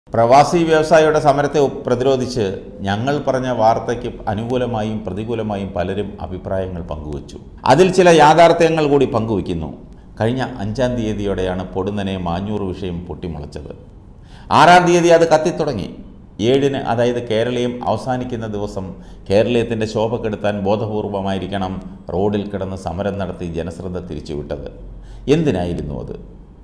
പ്രവാസി വ്യവസായിയുടെ സമരത്തെ പ്രതിരോധിച്ച് ഞങ്ങൾ പറഞ്ഞ വാർത്തയ്ക്ക് അനുകൂലമായും പ്രതികൂലമായും പലരും അഭിപ്രായങ്ങൾ പങ്കുവച്ചു അതിൽ ചില യാഥാർത്ഥ്യങ്ങൾ കൂടി പങ്കുവയ്ക്കുന്നു കഴിഞ്ഞ അഞ്ചാം തീയതിയോടെയാണ് പൊടുന്നനെ മാഞ്ഞൂർ വിഷയം പൊട്ടിമുളച്ചത് ആറാം തീയതി അത് കത്തിത്തുടങ്ങി ഏഴിന് അതായത് കേരളീയം അവസാനിക്കുന്ന ദിവസം കേരളീയത്തിൻ്റെ ശോഭ കെടുത്താൻ ബോധപൂർവമായിരിക്കണം റോഡിൽ കിടന്ന് സമരം നടത്തി ജനശ്രദ്ധ തിരിച്ചുവിട്ടത് എന്തിനായിരുന്നു അത്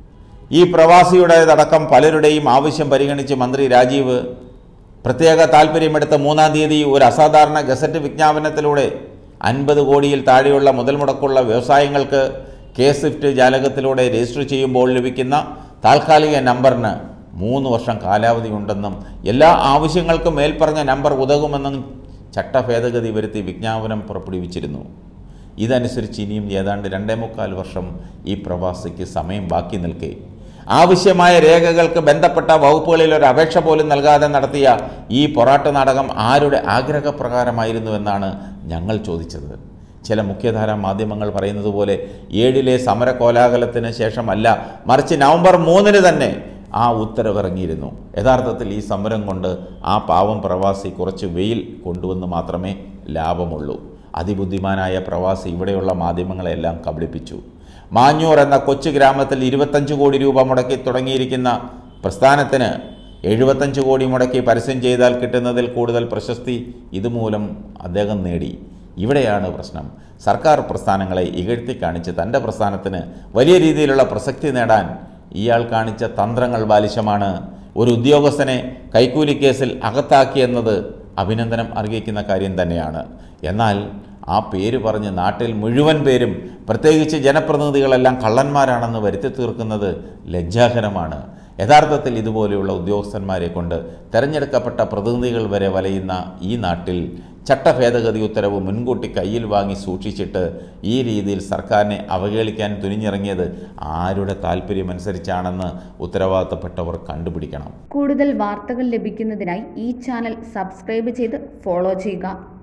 ഈ പ്രവാസിയുടേതടക്കം പലരുടെയും ആവശ്യം പരിഗണിച്ച് മന്ത്രി രാജീവ് പ്രത്യേക താൽപ്പര്യമെടുത്ത മൂന്നാം തീയതി ഒരു അസാധാരണ ഗസറ്റ് വിജ്ഞാപനത്തിലൂടെ അൻപത് കോടിയിൽ താഴെയുള്ള മുതൽ മുടക്കുള്ള വ്യവസായങ്ങൾക്ക് കെ സ്വിഫ്റ്റ് ജാലകത്തിലൂടെ രജിസ്റ്റർ ചെയ്യുമ്പോൾ ലഭിക്കുന്ന താൽക്കാലിക നമ്പറിന് മൂന്ന് വർഷം കാലാവധി ഉണ്ടെന്നും എല്ലാ ആവശ്യങ്ങൾക്കും മേൽപ്പറഞ്ഞ നമ്പർ ഉതകുമെന്നും ചട്ടഭേദഗതി വരുത്തി വിജ്ഞാപനം പുറപ്പെടുവിച്ചിരുന്നു ഇതനുസരിച്ച് ഇനിയും ഏതാണ്ട് രണ്ടേ മുക്കാൽ വർഷം ഈ പ്രവാസിക്ക് സമയം ബാക്കി നിൽക്കെ ആവശ്യമായ രേഖകൾക്ക് ബന്ധപ്പെട്ട വകുപ്പുകളിൽ ഒരു അപേക്ഷ പോലും നൽകാതെ നടത്തിയ ഈ പൊറാട്ട് നാടകം ആരുടെ ആഗ്രഹപ്രകാരമായിരുന്നുവെന്നാണ് ഞങ്ങൾ ചോദിച്ചത് ചില മുഖ്യധാരാ മാധ്യമങ്ങൾ പറയുന്നത് പോലെ ഏഴിലെ സമര കോലാഹലത്തിന് ശേഷമല്ല മറിച്ച് നവംബർ മൂന്നിന് തന്നെ ആ ഉത്തരവിറങ്ങിയിരുന്നു യഥാർത്ഥത്തിൽ ഈ സമരം കൊണ്ട് ആ പാവം പ്രവാസി കുറച്ച് വെയിൽ കൊണ്ടുവന്ന് മാത്രമേ ലാഭമുള്ളൂ അതിബുദ്ധിമാനായ പ്രവാസി ഇവിടെയുള്ള മാധ്യമങ്ങളെല്ലാം കബളിപ്പിച്ചു മാഞ്ഞൂർ എന്ന കൊച്ചു ഗ്രാമത്തിൽ ഇരുപത്തഞ്ച് കോടി രൂപ മുടക്കി തുടങ്ങിയിരിക്കുന്ന പ്രസ്ഥാനത്തിന് എഴുപത്തഞ്ച് കോടി മുടക്കി പരസ്യം ചെയ്താൽ കിട്ടുന്നതിൽ കൂടുതൽ പ്രശസ്തി ഇതുമൂലം അദ്ദേഹം നേടി ഇവിടെയാണ് പ്രശ്നം സർക്കാർ പ്രസ്ഥാനങ്ങളെ ഇകഴ്ത്തി കാണിച്ച് തൻ്റെ പ്രസ്ഥാനത്തിന് വലിയ രീതിയിലുള്ള പ്രസക്തി നേടാൻ ഇയാൾ കാണിച്ച തന്ത്രങ്ങൾ ബാലിശമാണ് ഒരു ഉദ്യോഗസ്ഥനെ കൈക്കൂലി കേസിൽ അകത്താക്കിയെന്നത് അഭിനന്ദനം അർഹിക്കുന്ന കാര്യം തന്നെയാണ് എന്നാൽ ആ പേര് പറഞ്ഞ് നാട്ടിൽ മുഴുവൻ പേരും പ്രത്യേകിച്ച് ജനപ്രതിനിധികളെല്ലാം കള്ളന്മാരാണെന്ന് വരുത്തി തീർക്കുന്നത് ലജ്ജാകരമാണ് യഥാർത്ഥത്തിൽ ഇതുപോലെയുള്ള ഉദ്യോഗസ്ഥന്മാരെ കൊണ്ട് തെരഞ്ഞെടുക്കപ്പെട്ട പ്രതിനിധികൾ വരെ വലയുന്ന ഈ നാട്ടിൽ ചട്ടഭേദഗതി ഉത്തരവ് മുൻകൂട്ടി കയ്യിൽ വാങ്ങി സൂക്ഷിച്ചിട്ട് ഈ രീതിയിൽ സർക്കാരിനെ അവഹേളിക്കാൻ തുനിഞ്ഞിറങ്ങിയത് ആരുടെ താല്പര്യമനുസരിച്ചാണെന്ന് ഉത്തരവാദിത്തപ്പെട്ടവർ കണ്ടുപിടിക്കണം കൂടുതൽ വാർത്തകൾ ലഭിക്കുന്നതിനായി ഈ ചാനൽ സബ്സ്ക്രൈബ് ചെയ്ത് ഫോളോ ചെയ്യുക